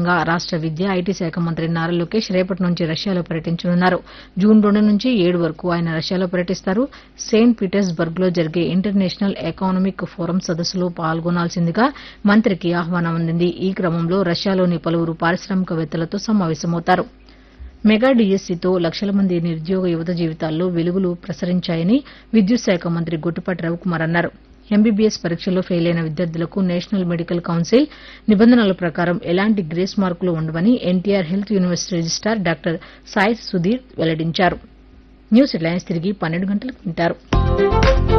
సందర్భంగా రాష్ట విద్య ఐటీ శాఖ మంత్రి నారా లోకేష్ రేపటి నుంచి రష్యాలో పర్యటించనున్నారు జూన్ రెండు నుంచి ఏడు వరకు ఆయన రష్యాలో పర్యటిస్తారు సెయింట్ పీటర్స్బర్గ్ లో జరిగే ఇంటర్నేషనల్ ఎకనామిక్ ఫోరం సదస్సులో పాల్గొనాల్సిందిగా మంత్రికి ఆహ్వానం అందింది ఈ క్రమంలో రష్యాలోని పలువురు పారిశ్రామికవేత్తలతో సమావేశమవుతారు మెగా డీఎస్సీతో లక్షల మంది నిరుద్యోగ యువత జీవితాల్లో వెలుగులు ప్రసరించాయని విద్యుత్ శాఖ మంత్రి గొట్టిపాటి రవికుమార్ అన్నారు ఎంబీబీఎస్ పరీక్షల్లో ఫెయిలైన విద్యార్థులకు నేషనల్ మెడికల్ కౌన్సిల్ నిబంధనల ప్రకారం ఎలాంటి గ్రేస్ మార్కులు ఉండవని NTR health university registrar doctor Sai Sudheer వెల్లడించారు న్యూస్ హెడ్లైన్స్ తిరిగి పన్నెండు గంటలకు వింటారు